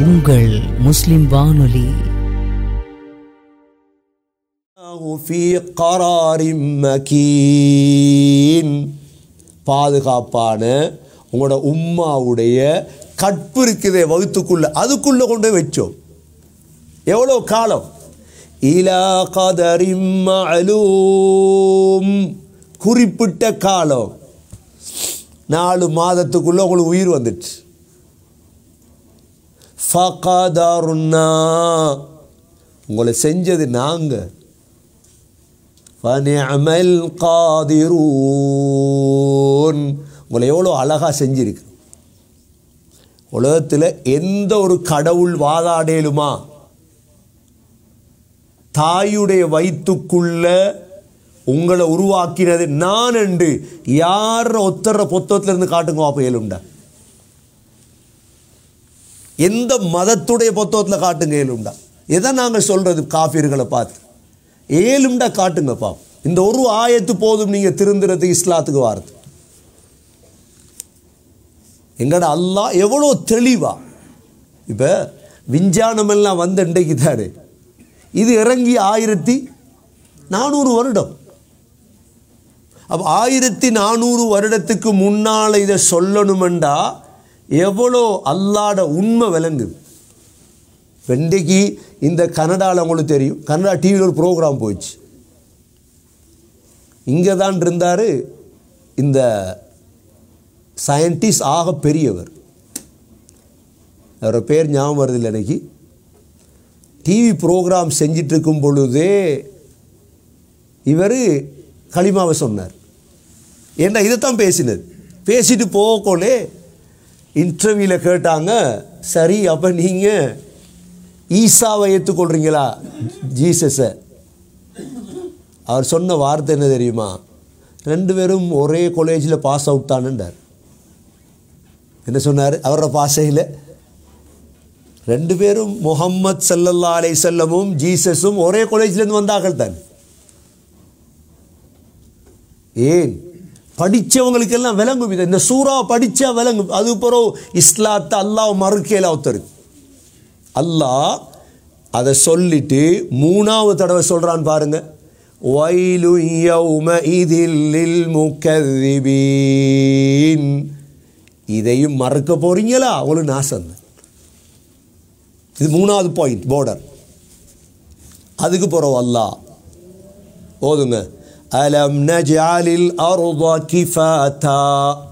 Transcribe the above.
உங்கள் முஸ்லிம் வானொலி في قرار مكين பாதுகாப்பான உங்களோட உம்மாவுடைய கற்பு இருக்குதே வகுத்துக்குள்ள அதுக்குள்ள கொண்டு போய் வச்சோம் எவ்வளோ காலம் இலா கதரிம் மஅலூம் குறிப்பிட்ட காலம் நாலு மாதத்துக்குள்ள உங்களுக்கு உயிர் வந்துச்சு ஃபகதர்னா உங்களை செஞ்சது நாங்கள் ஃபனிஅமல் காதிரூன் உங்களை எவ்வளோ அழகாக செஞ்சிருக்கு உலகத்தில் எந்த ஒரு கடவுள் வாதாடேலுமா தாயுடைய வயிற்றுக்குள்ள உங்களை உருவாக்கினது நான் என்று யார ஒத்தர பொத்தத்துல இருந்து காட்டுங்க அப்போ ஏழுண்டா எந்த மதத்துடைய பொத்தத்தில் காட்டுங்க ஏழுண்டா எதை நாங்கள் சொல்றது காஃபியர்களை பார்த்து ஏழும்டா காட்டுங்க பாப் இந்த ஒரு ஆயத்து போதும் நீங்கள் திருந்துறதுக்கு இஸ்லாத்துக்கு வாரது எங்கட அல்லாஹ் எவ்வளோ தெளிவா இப்போ விஞ்ஞானமெல்லாம் வந்த இன்றைக்கு தாரு இது இறங்கி ஆயிரத்தி நானூறு வருடம் அப்போ ஆயிரத்தி நானூறு வருடத்துக்கு முன்னால் இதை சொல்லணுமெண்டா எவ்வளோ அல்லாட உண்மை விளங்குது இன்றைக்கு இந்த கனடாவில் உங்களுக்கு தெரியும் கனடா டிவியில் ஒரு ப்ரோக்ராம் போயிடுச்சு இங்கே தான் இருந்தார் இந்த சயின்டிஸ்ட் ஆக பெரியவர் அவரோட பேர் ஞாபகம் வருது இல்லை எனக்கு டிவி ப்ரோக்ராம் செஞ்சிட்டு இருக்கும் பொழுதே இவர் களிமாவை சொன்னார் ஏன்னா இதைத்தான் பேசினது பேசிட்டு போகக்கோலே இன்டர்வியூவில் கேட்டாங்க சரி அப்போ நீங்கள் ஈசாவை ஏற்றுக்கொள்கிறீங்களா ஜீசஸை அவர் சொன்ன வார்த்தை என்ன தெரியுமா ரெண்டு பேரும் ஒரே காலேஜில் பாஸ் அவுட் தானுண்டார் என்ன சொன்னார் அவரோட பாஷையில் ரெண்டு பேரும் முகம்மது சல்லல்லா அலை செல்லமும் ஜீசஸும் ஒரே காலேஜ்லேருந்து வந்தார்கள் தான் ஏன் படித்தவங்களுக்கெல்லாம் விளங்கும் இது இந்த சூறா படித்தா விளங்கும் அது பிறகு இஸ்லாத்தை அல்லாஹ் மறுக்கையில் ஒருத்தருக்கு அல்லாஹ் அதை சொல்லிட்டு மூணாவது தடவை சொல்கிறான் பாருங்க வயலு யௌம இதில் முக்கதிபீன் இதையும் மறக்க போறீங்களா உங்களுக்கு நாசம் இது மூணாவது பாயிண்ட் போர்டர் அதுக்கு போகிறோம் அல்லாஹ் ஓதுங்க அலம் நஜாலில் அருதா கிஃபாத்தா